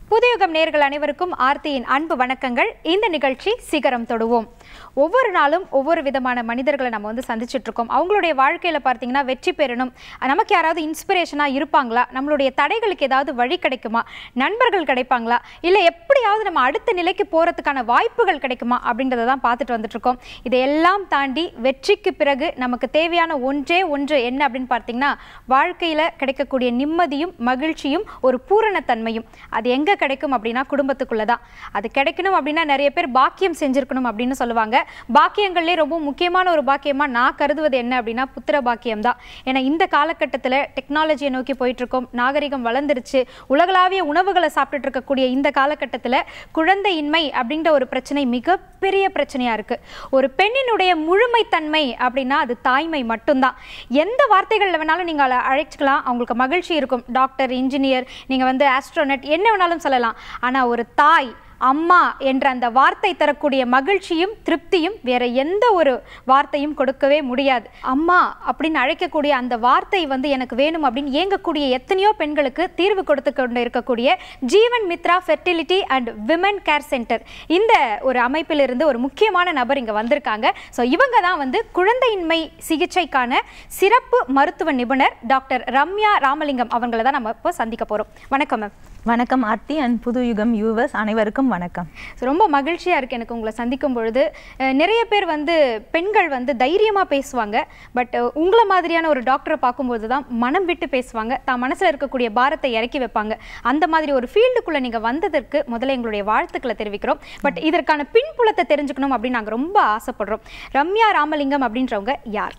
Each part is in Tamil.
புதுயுகம் நேர்கள் அனைவருக்கும் ஆர்த்தியின் அன்பு வணக்கங்கள் இந்த நிகழ்ச்சி சிகரம் தொடுவோம் ஒவ்வொரு நாளும் ஒவ்வொரு விதமான மனிதர்களை நம்ம வந்து சந்திச்சுட்டு இருக்கோம் அவங்களுடைய வாழ்க்கையில பார்த்தீங்கன்னா வெற்றி பெறணும் நமக்கு யாராவது இன்ஸ்பிரேஷனா இருப்பாங்களா நம்மளுடைய தடைகளுக்கு ஏதாவது வழி கிடைக்குமா நண்பர்கள் கிடைப்பாங்களா இல்லை எப்படியாவது நம்ம அடுத்த நிலைக்கு போறதுக்கான வாய்ப்புகள் கிடைக்குமா அப்படின்றத தான் பார்த்துட்டு வந்துட்டு இருக்கோம் இதையெல்லாம் தாண்டி வெற்றிக்கு பிறகு நமக்கு தேவையான ஒன்றே ஒன்று என்ன அப்படின்னு பார்த்தீங்கன்னா வாழ்க்கையில கிடைக்கக்கூடிய நிம்மதியும் மகிழ்ச்சியும் ஒரு பூரணத்தன்மையும் அது எங்க கிடைக்கும் அப்படின்னா குடும்பத்துக்குள்ள தான் அது கிடைக்கணும் அப்படின்னா நிறைய பேர் பாக்கியம் செஞ்சிருக்கணும் அப்படின்னு சொல்லுவாங்க பாக்கியங்கள்லேயே ரொம்ப முக்கியமான ஒரு பாக்கியமா நான் கருதுவது என்ன அப்படின்னா புத்திர பாக்கியம் தான் ஏன்னா இந்த காலகட்டத்தில் டெக்னாலஜியை நோக்கி போயிட்டு இருக்கோம் நாகரிகம் வளர்ந்துருச்சு உலகளாவிய உணவுகளை சாப்பிட்டுட்டு இருக்கக்கூடிய இந்த காலகட்டத்தில் குழந்தையின்மை அப்படின்ற ஒரு பிரச்சனை மிகப்பெரிய பிரச்சனையா இருக்கு ஒரு பெண்ணினுடைய முழுமைத்தன்மை அப்படின்னா அது தாய்மை மட்டும்தான் எந்த வார்த்தைகளில் வேணாலும் நீங்கள் அழைச்சிக்கலாம் அவங்களுக்கு மகிழ்ச்சி இருக்கும் டாக்டர் இன்ஜினியர் நீங்கள் வந்து ஆஸ்ட்ரோனட் என்ன வேணாலும் சொல்லலாம் ஆனால் ஒரு தாய் அம்மா என்ற அந்த வார்த்தை தரக்கூடிய மகிழ்ச்சியும் திருப்தியும் வேற எந்த ஒரு வார்த்தையும் கொடுக்கவே முடியாது அம்மா அப்படின்னு அழைக்கக்கூடிய அந்த வார்த்தை வந்து எனக்கு வேணும் அப்படின்னு ஏங்கக்கூடிய எத்தனையோ பெண்களுக்கு தீர்வு கொடுத்து கொண்டு இருக்கக்கூடிய Jeevan Mitra fertility and women care centre இந்த ஒரு அமைப்பிலிருந்து ஒரு முக்கியமான நபர் இங்கே வந்திருக்காங்க ஸோ இவங்க தான் வந்து குழந்தையின்மை சிகிச்சைக்கான சிறப்பு மருத்துவ நிபுணர் டாக்டர் ரம்யா ராமலிங்கம் அவங்கள தான் நம்ம இப்போ சந்திக்க போகிறோம் வணக்கம் மேம் வணக்கம் ஆர்த்தி அண்ட் புது யுகம் யூவர்ஸ் அனைவருக்கும் வணக்கம் So, ரொம்ப மகிழ்ச்சியாக இருக்குது எனக்கு உங்களை சந்திக்கும் பொழுது அஹ், நிறைய பேர் வந்து பெண்கள் வந்து தைரியமாக பேசுவாங்க பட் உங்களை மாதிரியான ஒரு டாக்டரை பார்க்கும்போது தான் மனம் விட்டு பேசுவாங்க தான் மனசில் இருக்கக்கூடிய பாரத்தை இறக்கி வைப்பாங்க அந்த மாதிரி ஒரு ஃபீல்டுக்குள்ளே நீங்கள் வந்ததற்கு முதல்ல எங்களுடைய வாழ்த்துக்களை தெரிவிக்கிறோம் பட் இதற்கான பின்புலத்தை தெரிஞ்சுக்கணும் அப்படின்னு நாங்கள் ரொம்ப ஆசைப்படுறோம் ரம்யா ராமலிங்கம் அப்படின்றவங்க யார்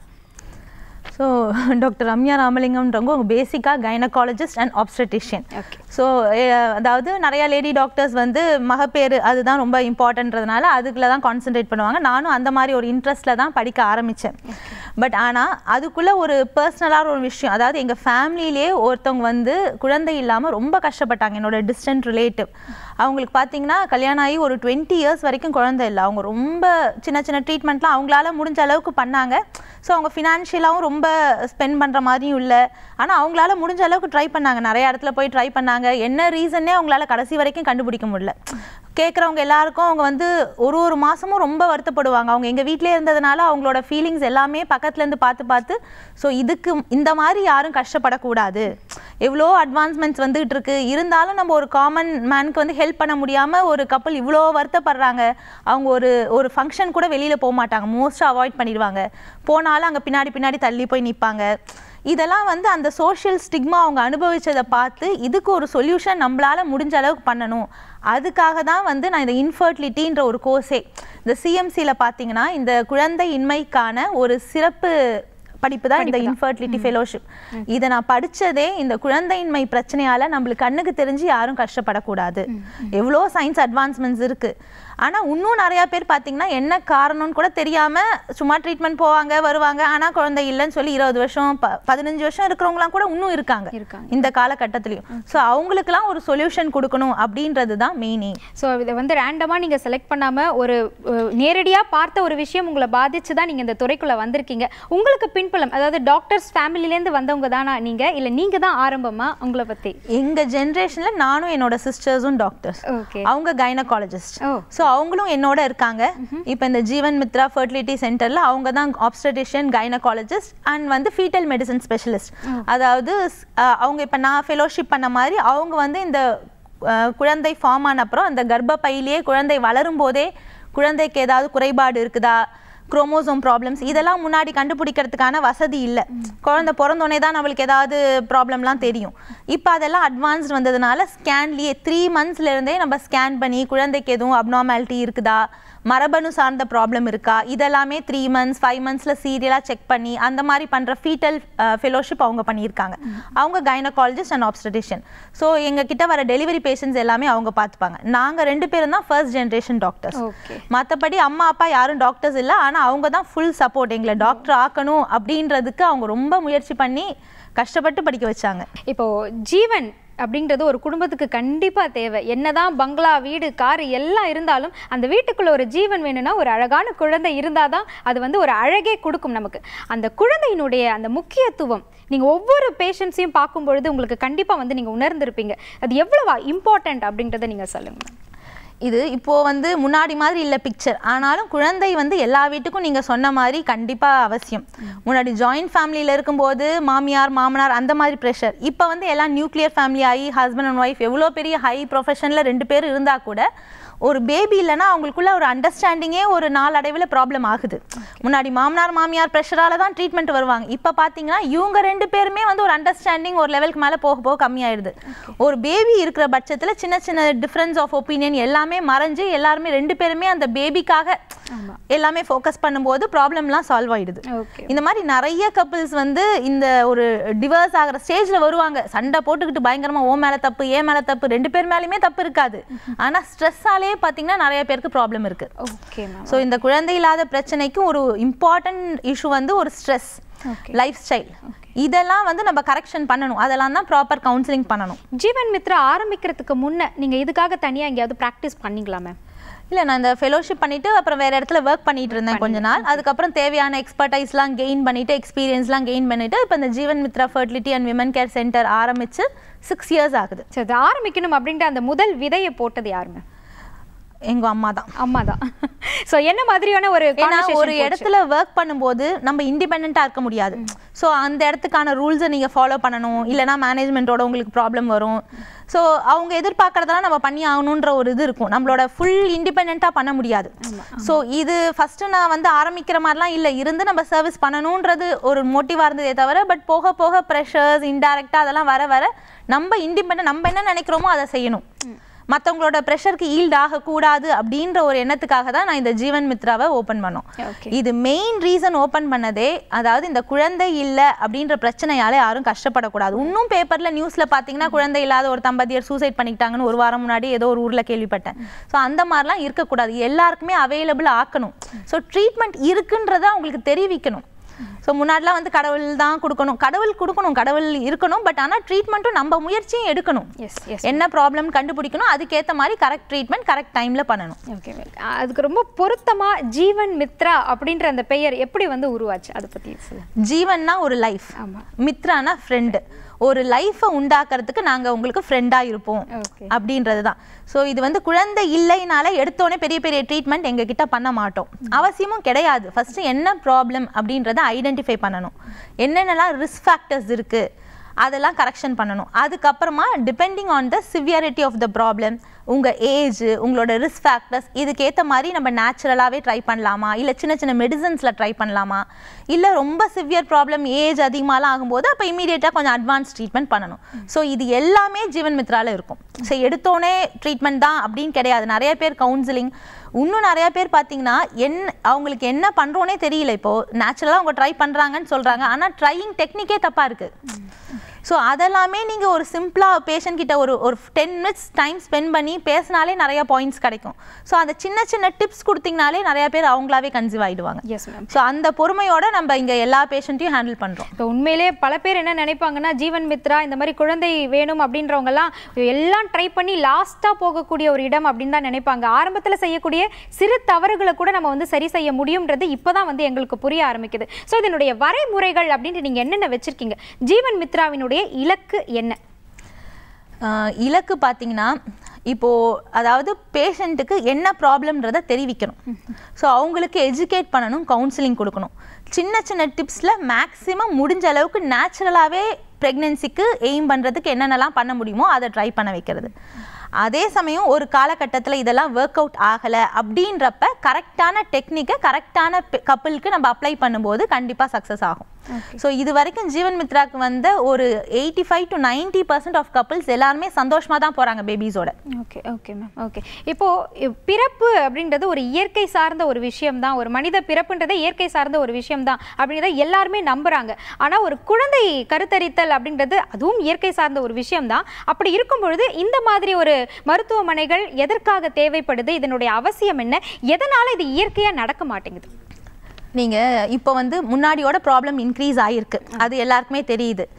ஸோ டாக்டர் ரம்யா ராமலிங்கம்ன்றவங்க உங்கள் பேசிக்காக gynaecologist and obstetrician okay so அதாவது நிறையா லேடி டாக்டர்ஸ் வந்து மகப்பேறு அதுதான் ரொம்ப இம்பார்ட்டன்றதுனால அதுக்குள்ள தான் கான்சென்ட்ரேட் பண்ணுவாங்க நானும் அந்த மாதிரி ஒரு இன்ட்ரெஸ்ட்டில் தான் படிக்க ஆரம்பித்தேன் பட் ஆனால் அதுக்குள்ளே ஒரு பர்சனலான ஒரு விஷயம் அதாவது எங்கள் ஃபேமிலியிலே ஒருத்தவங்க வந்து குழந்தை இல்லாமல் ரொம்ப கஷ்டப்பட்டாங்க என்னோட டிஸ்டன்ட் ரிலேட்டிவ் அவங்களுக்கு பார்த்தீங்கன்னா கல்யாணம் ஆகி ஒரு டுவெண்ட்டி இயர்ஸ் வரைக்கும் குழந்தை இல்லை அவங்க ரொம்ப சின்ன சின்ன ட்ரீட்மெண்ட்லாம் அவங்களால முடிஞ்ச அளவுக்கு பண்ணாங்க ஸோ அவங்க ஃபினான்ஷியலாகவும் ரொம்ப ஸ்பெண்ட் பண்ணுற மாதிரியும் இல்லை ஆனால் அவங்களால முடிஞ்ச அளவுக்கு ட்ரை பண்ணாங்க நிறைய இடத்துல போய் ட்ரை பண்ணாங்க என்ன ரீசன்னே அவங்களால கடைசி வரைக்கும் கண்டுபிடிக்க முடியல கேட்குறவங்க எல்லாருக்கும் அவங்க வந்து ஒரு ஒரு மாதமும் ரொம்ப வருத்தப்படுவாங்க அவங்க எங்கள் வீட்டிலே இருந்ததுனால அவங்களோட ஃபீலிங்ஸ் எல்லாமே பக்கத்துலேருந்து பார்த்து பார்த்து ஸோ இதுக்கு இந்த மாதிரி யாரும் கஷ்டப்படக்கூடாது எவ்வளோ அட்வான்ஸ்மெண்ட்ஸ் வந்துகிட்டு இருக்கு இருந்தாலும் நம்ம ஒரு காமன் மேனுக்கு வந்து ஹெல்ப் பண்ண முடியாமல் ஒரு கப்பல் இவ்வளோ வருத்தப்படுறாங்க அவங்க ஒரு ஒரு ஃபங்க்ஷன் கூட வெளியில் போக மாட்டாங்க மோஸ்ட்டாக அவாய்ட் பண்ணிடுவாங்க போனாலும் அங்கே பின்னாடி பின்னாடி தள்ளி போய் நிற்பாங்க இதெல்லாம் வந்து அந்த சோஷியல் ஸ்டிக்மா அவங்க அனுபவிச்சதை பார்த்து இதுக்கு ஒரு சொல்யூஷன் நம்மளால முடிஞ்ச அளவுக்கு பண்ணணும் அதுக்காக தான் வந்து நான் இந்த இன்ஃபர்டிலிட்டின்ற ஒரு கோர்ஸே இந்த சிஎம்சியில் பார்த்தீங்கன்னா இந்த குழந்தை இன்மைக்கான ஒரு சிறப்பு படிப்பு தான் இந்த இன்ஃபர்டிலிட்டி ஃபெலோஷிப் இதை நான் படிச்சதே இந்த குழந்தையின்மை பிரச்சனையால நம்மளுக்கு கண்ணுக்கு தெரிஞ்சு யாரும் கஷ்டப்படக்கூடாது எவ்வளோ சயின்ஸ் அட்வான்ஸ்மெண்ட்ஸ் இருக்கு ஆனா இன்னும் நிறைய பேர் பார்த்தீங்கன்னா என்ன காரணம்னு கூட தெரியாம சும்மா ட்ரீட்மெண்ட் போவாங்க வருவாங்க ஆனா குழந்தை இல்லைன்னு சொல்லி இருபது வருஷம் ப- பதினஞ்சு வருஷம் இருக்கிறவங்களாம் கூட இன்னும் இருக்காங்க இருக்காங்க. இந்த காலகட்டத்திலையும் ஸோ அவங்களுக்குலாம் ஒரு சொல்யூஷன் கொடுக்கணும் அப்படின்றது தான் மெயினே ஸோ இதை வந்து ரேண்டமாக நீங்கள் செலக்ட் பண்ணாமல் ஒரு நேரடியாக பார்த்த ஒரு விஷயம் உங்களை பாதிச்சு தான் நீங்கள் இந்த துறைக்குள்ளே வந்திருக்கீங்க உங்களுக்கு பின்புலம் அதாவது டாக்டர்ஸ் ஃபேமிலிலேருந்து வந்தவங்க தானா நீங்கள் இல்லை நீங்கள் தான் ஆரம்பமாக உங்களை பற்றி எங்க ஜென்ரேஷன்ல நானும் என்னோட சிஸ்டர்ஸும் டாக்டர்ஸ் ஓகே அவங்க கைனகாலஜிஸ்ட் ஓ ஸோ அவங்களும் என்னோட இருக்காங்க இப்போ இந்த ஜீவன் மித்ரா ஃபர்டிலிட்டி சென்டரில் அவங்க தான் ஆப்ஸ்டடிஷியன் கைனகாலஜிஸ்ட் அண்ட் வந்து ஃபீட்டல் மெடிசன் ஸ்பெஷலிஸ்ட் அதாவது ஸ்- அஹ் அவங்க இப்போ நான் ஃபெலோஷிப் பண்ண மாதிரி அவங்க வந்து இந்த அஹ், குழந்தை ஃபார்ம் ஆன அப்புறம் அந்த கர்ப்பப்பையிலேயே குழந்தை வளரும் போதே குழந்தைக்கு ஏதாவது குறைபாடு இருக்குதா குரோமோசோம் ப்ராப்ளம்ஸ் இதெல்லாம் முன்னாடி கண்டுபிடிக்கிறதுக்கான வசதி இல்லை குழந்தை பிறந்தோடனே தான் நம்மளுக்கு ஏதாவது ப்ராப்ளம்லாம் தெரியும் இப்போ அதெல்லாம் அட்வான்ஸ்ட் வந்ததுனால ஸ்கேன்லேயே த்ரீ இருந்தே நம்ம ஸ்கேன் பண்ணி குழந்தைக்கு எதுவும் அப்நார்மாலிட்டி இருக்குதா மரபணு சார்ந்த ப்ராப்ளம் இருக்கா இதெல்லாமே த்ரீ மந்த்ஸ் ஃபைவ் மந்த்ஸில் சீரியலாக செக் பண்ணி அந்த மாதிரி பண்ணுற ஃபீட்டல் ஃபெலோஷிப் அவங்க பண்ணியிருக்காங்க அவங்க கைனகாலஜிஸ்ட் அண்ட் ஆப்ஸ்டடிஷியன் ஸோ எங்ககிட்ட வர டெலிவரி பேஷண்ட்ஸ் எல்லாமே அவங்க பார்த்துப்பாங்க நாங்கள் ரெண்டு பேரும் தான் ஃபர்ஸ்ட் ஜென்ரேஷன் டாக்டர்ஸ் ஓகே மற்றபடி அம்மா அப்பா யாரும் டாக்டர்ஸ் இல்லை ஆனால் அவங்க தான் ஃபுல் சப்போர்ட் எங்களை டாக்டர் ஆக்கணும் அப்படின்றதுக்கு அவங்க ரொம்ப முயற்சி பண்ணி கஷ்டப்பட்டு படிக்க வச்சாங்க இப்போ ஜீவன் அப்படின்றது ஒரு குடும்பத்துக்கு கண்டிப்பா தேவை என்னதான் பங்களா வீடு கார் எல்லாம் இருந்தாலும் அந்த வீட்டுக்குள்ள ஒரு ஜீவன் வேணும்னா ஒரு அழகான குழந்தை இருந்தாதான் அது வந்து ஒரு அழகே கொடுக்கும் நமக்கு அந்த குழந்தையினுடைய அந்த முக்கியத்துவம் நீங்க ஒவ்வொரு பேஷண்ட்ஸையும் பார்க்கும் பொழுது உங்களுக்கு கண்டிப்பா வந்து நீங்க உணர்ந்திருப்பீங்க அது எவ்வளவு இம்பார்ட்டன்ட் அப்படின்றத நீங்க சொல்லுங்க ma'am. இது இப்போ வந்து முன்னாடி மாதிரி இல்லை பிக்சர் ஆனாலும் குழந்தை வந்து எல்லா வீட்டுக்கும் நீங்கள் சொன்ன மாதிரி கண்டிப்பாக அவசியம் முன்னாடி ஜாயிண்ட் ஃபேமிலியில் இருக்கும்போது மாமியார் மாமனார் அந்த மாதிரி ப்ரெஷர் இப்போ வந்து எல்லாம் நியூக்ளியர் ஃபேமிலி ஆகி ஹஸ்பண்ட் அண்ட் ஒய்ஃப் எவ்வளோ பெரிய ஹை ப்ரொஃபஷனில் ரெண்டு பேர் இருந்தால் கூட ஒரு பேபி இல்லைன்னா அவங்களுக்குள்ள ஒரு அண்டர்ஸ்டாண்டிங்கே ஒரு நாளடைவில் ப்ராப்ளம் ஆகுது முன்னாடி மாமனார் மாமியார் ப்ரெஷரால தான் ட்ரீட்மெண்ட் வருவாங்க இப்போ பார்த்தீங்கன்னா இவங்க ரெண்டு பேருமே வந்து ஒரு அண்டர்ஸ்டாண்டிங் ஒரு லெவலுக்கு மேலே போக போக கம்மியாயிடுது ஒரு பேபி இருக்கிற பட்சத்தில் சின்ன சின்ன டிஃப்ரென்ஸ் ஆஃப் ஒப்பீனியன் எல்லாமே மறைஞ்சு எல்லாருமே ரெண்டு பேருமே அந்த பேபிக்காக எல்லாமே ஃபோக்கஸ் பண்ணும்போது ப்ராப்ளம்லாம் சால்வ் ஆயிடுது ஓகே இந்த மாதிரி நிறைய கப்பிள்ஸ் வந்து இந்த ஒரு டிவர்ஸ் ஆகிற ஸ்டேஜில் வருவாங்க சண்டை போட்டுக்கிட்டு பயங்கரமா ஓ மேலே தப்பு ஏன் மேலே தப்பு ரெண்டு பேர் மேலேயுமே தப்பு இருக்காது ஆனால் ஸ்ட்ரெஸ்ஸாலே பார்த்தீங்கன்னா நிறைய பேருக்கு ப்ராப்ளம் இருக்கு ஓகே மேம் ஸோ இந்த குழந்தை இல்லாத பிரச்சனைக்கும் ஒரு இம்பார்ட்டன்ட் இஷ்யூ வந்து ஒரு ஸ்ட்ரெஸ் Okay. லைஃப் ஸ்டைல் இதெல்லாம் வந்து நம்ம கரெக்ஷன் பண்ணணும் அதெல்லாம் தான் ப்ராப்பர் கவுன்சிலிங் பண்ணணும் ஜீவன் மித்ரா ஆரம்பிக்கிறதுக்கு முன்ன நீங்க இதுக்காக தனியா எங்கேயாவது ப்ராக்டிஸ் பண்ணீங்களா மேம் இல்லை நான் இந்த ஃபெலோஷிப் பண்ணிட்டு அப்புறம் வேற இடத்துல ஒர்க் பண்ணிட்டு இருந்தேன் கொஞ்ச நாள் அதுக்கப்புறம் தேவையான எக்ஸ்பர்டைஸ்லாம் கெயின் பண்ணிட்டு எக்ஸ்பீரியன்ஸ்லாம் கெயின் பண்ணிட்டு இப்போ இந்த Jeevan Mithra fertility and women care centre ஆரம்பிச்சு சிக்ஸ் இயர்ஸ் ஆகுது சரி அது ஆரம்பிக்கணும் அப்படின்ற அந்த முதல் விதையை போட்டது யாரு மேம் எங்க அம்மா தான் அம்மா தான் ஸோ என்ன மாதிரியான ஒரு ஏன்னா conversation ஒரு போச்சு? இடத்துல ஒர்க் பண்ணும்போது நம்ம இண்டிபெண்ட்டாக இருக்க முடியாது ஸோ அந்த இடத்துக்கான ரூல்ஸை நீங்கள் ஃபாலோ பண்ணணும் இல்லைனா மேனேஜ்மெண்ட்டோட உங்களுக்கு ப்ராப்ளம் வரும் ஸோ அவங்க எதிர்பார்க்கறதெல்லாம் நம்ம பண்ணி ஆகணுன்ற ஒரு இது இருக்கும் நம்மளோட ஃபுல் இண்டிபெண்ட்டாக பண்ண முடியாது ஸோ இது ஃபஸ்ட்டு நான் வந்து ஆரம்பிக்கிற மாதிரிலாம் இல்லை இருந்து நம்ம சர்வீஸ் பண்ணணுன்றது ஒரு மோட்டிவாக இருந்ததே தவிர பட் போக போக ப்ரெஷர்ஸ் இன்டைரக்டாக அதெல்லாம் வர வர நம்ம இண்டிபெண்ட் நம்ம என்ன நினைக்கிறோமோ அதை செய்யணும் மற்றவங்களோட ப்ரெஷருக்கு ஈல்ட் ஆகக்கூடாது அப்படின்ற ஒரு எண்ணத்துக்காக தான் நான் இந்த ஜீவன் மித்ராவை ஓப்பன் பண்ணோம் Okay. இது மெயின் ரீசன் ஓப்பன் பண்ணதே அதாவது இந்த குழந்தை இல்லை அப்படின்ற பிரச்சனையால யாரும் கஷ்டப்படக்கூடாது இன்னும் பேப்பர்ல நியூஸ்ல பாத்தீங்கன்னா குழந்தை இல்லாத ஒரு தம்பதியர் சூசைட் பண்ணிக்கிட்டாங்கன்னு ஒரு வாரம் முன்னாடி ஏதோ ஒரு ஊர்ல கேள்விப்பட்டேன் ஸோ அந்த மாதிரிலாம் இருக்கக்கூடாது எல்லாருக்குமே அவைலபிள் ஆக்கணும் ஸோ ட்ரீட்மெண்ட் இருக்குன்றத அவங்களுக்கு தெரிவிக்கணும் ஸோ முன்னாடிலாம் வந்து கடவுள் தான் கொடுக்கணும் கடவுள் கொடுக்கணும் கடவுள் இருக்கணும் பட் ஆனால் ட்ரீட்மெண்ட்டும் நம்ம முயற்சியும் எடுக்கணும் எஸ் எஸ் என்ன ப்ராப்ளம் கண்டுபிடிக்கணும் அதுக்கேற்ற மாதிரி கரெக்ட் ட்ரீட்மெண்ட் கரெக்ட் டைம்ல பண்ணணும் ஓகே அதுக்கு ரொம்ப பொருத்தமா ஜீவன் மித்ரா அப்படின்ற அந்த பெயர் எப்படி வந்து உருவாச்சு அதை பத்தி சொல்லுங்க ஜீவன்னா ஒரு லைஃப் ஆமா மித்ரானா ஃப்ரெண்டு ஒரு லைஃப்பை உண்டாக்குறதுக்கு நாங்க உங்களுக்கு ஃப்ரெண்டாக இருப்போம் ஓகே அப்படின்றது தான் ஸோ இது வந்து குழந்தை இல்லைனால எடுத்தோடனே பெரிய பெரிய ட்ரீட்மெண்ட் எங்ககிட்ட பண்ண மாட்டோம் அவசியமும் கிடையாது ஃபர்ஸ்ட் என்ன ப்ராப்ளம் அப்படின்றத ஐடென்டிஃபை பண்ணணும் என்னென்னலாம் ரிஸ்க் ஃபேக்டர்ஸ் இருக்கு அதெல்லாம் கரெக்ஷன் பண்ணணும் அதுக்கப்புறமா depending on the severity of the problem உங்கள் ஏஜ் உங்களோட ரிஸ்க் ஃபேக்டர்ஸ் இதுக்கேற்ற மாதிரி நம்ம நேச்சுரலாகவே ட்ரை பண்ணலாமா இல்லை சின்ன சின்ன மெடிசன்ஸில் ட்ரை பண்ணலாமா இல்லை ரொம்ப சிவியர் ப்ராப்ளம் ஏஜ் அதிகமாகலாம் ஆகும்போது அப்போ இமீடியட்டாக கொஞ்சம் அட்வான்ஸ் ட்ரீட்மெண்ட் பண்ணணும் ஸோ இது எல்லாமே ஜீவன் மித்ரால இருக்கும் ஸோ எடுத்தோடனே ட்ரீட்மெண்ட் தான் அப்படின்னு கிடையாது நிறைய பேர் கவுன்சிலிங் இன்னும் நிறைய பேர் பார்த்தீங்கன்னா என் அவங்களுக்கு என்ன பண்ணுறோன்னே தெரியல இப்போது நேச்சுரலாக அவங்க ட்ரை பண்ணுறாங்கன்னு சொல்கிறாங்க ஆனால் ட்ரையிங் டெக்னிக்கே தப்பாக இருக்குது ஸோ அதெல்லாமே நீங்கள் ஒரு சிம்பிளாக பேஷண்ட் கிட்ட ஒரு ஒரு டென் மினிட்ஸ் டைம் ஸ்பெண்ட் பண்ணி பேசினாலே நிறைய பாயிண்ட்ஸ் கிடைக்கும் ஸோ அந்த சின்ன சின்ன டிப்ஸ் கொடுத்தீங்கனாலே நிறைய பேர் அவங்களாவே கன்சீவ் ஆகிடுவாங்க எஸ் மேம் ஸோ அந்த பொறுமையோட நம்ம இங்கே எல்லா பேஷண்ட்டையும் ஹேண்டில் பண்ணுறோம் இப்போ உண்மையிலே பல பேர் என்ன நினைப்பாங்கன்னா ஜீவன் மித்ரா இந்த மாதிரி குழந்தை வேணும் அப்படின்றவங்க எல்லாம் எல்லாம் ட்ரை பண்ணி லாஸ்டா போகக்கூடிய ஒரு இடம் அப்படின்னு தான் நினைப்பாங்க ஆரம்பத்துல செய்யக்கூடிய சிறு தவறுகளை கூட நம்ம வந்து சரி செய்ய முடியும்ன்றது இப்போதான் வந்து எங்களுக்கு புரிய ஆரம்பிக்குது ஸோ இதனுடைய வரைமுறைகள் அப்படின்ட்டு நீங்க என்னென்ன வச்சிருக்கீங்க ஜீவன் மித்ராவினுடைய இலக்கு என்ன ஆஹ் இலக்கு பார்த்தீங்கன்னா இப்போ அதாவது பேஷண்ட்டுக்கு என்ன ப்ராப்ளம்ன்றதை தெரிவிக்கணும் ஸோ அவங்களுக்கு எஜுகேட் பண்ணணும் கவுன்சிலிங் கொடுக்கணும் சின்ன சின்ன டிப்ஸில் மேக்ஸிமம் முடிஞ்ச அளவுக்கு நேச்சுரலாகவே ப்ரெக்னென்சிக்கு எய்ம் பண்ணுறதுக்கு என்னென்னலாம் பண்ண முடியுமோ அதை ட்ரை பண்ண வைக்கிறது அதே சமயம் ஒரு காலகட்டத்தில் இதெல்லாம் ஒர்க் அவுட் ஆகலை அப்படின்றப்ப கரெக்டான டெக்னிக்கை கரெக்டான கப்பலுக்கு நம்ம அப்ளை பண்ணும்போது கண்டிப்பாக சக்ஸஸ் ஆகும் ஸோ இது வரைக்கும் ஜீவன் மித்ராக்கு வந்த ஒரு eighty five to ninety percent of couples எல்லாருமே சந்தோஷமாக தான் போகிறாங்க பேபிஸோட ஓகே ஓகே மேம் ஓகே இப்போ இ- பிறப்பு அப்படின்றது ஒரு இயற்கை சார்ந்த ஒரு விஷயம் தான் ஒரு மனித பிறப்புன்றதே இயற்கை சார்ந்த ஒரு விஷயம் தான் அப்படின்றத எல்லாருமே நம்புறாங்க ஆனா ஒரு குழந்தை கருத்தரித்தல் அப்படின்றது அதுவும் இயற்கை சார்ந்த ஒரு விஷயம் தான் அப்படி இருக்கும் பொழுது இந்த மாதிரி ஒரு மருத்துவமனைகள் எதற்காக தேவைப்படுது இதனுடைய அவசியம் என்ன எதனால இது இயற்கையா நடக்க மாட்டேங்குது நீங்கள் இப்போ வந்து முன்னாடியோட ப்ராப்ளம் இன்க்ரீஸ் ஆகிருக்கு அது எல்லாருக்குமே தெரியுது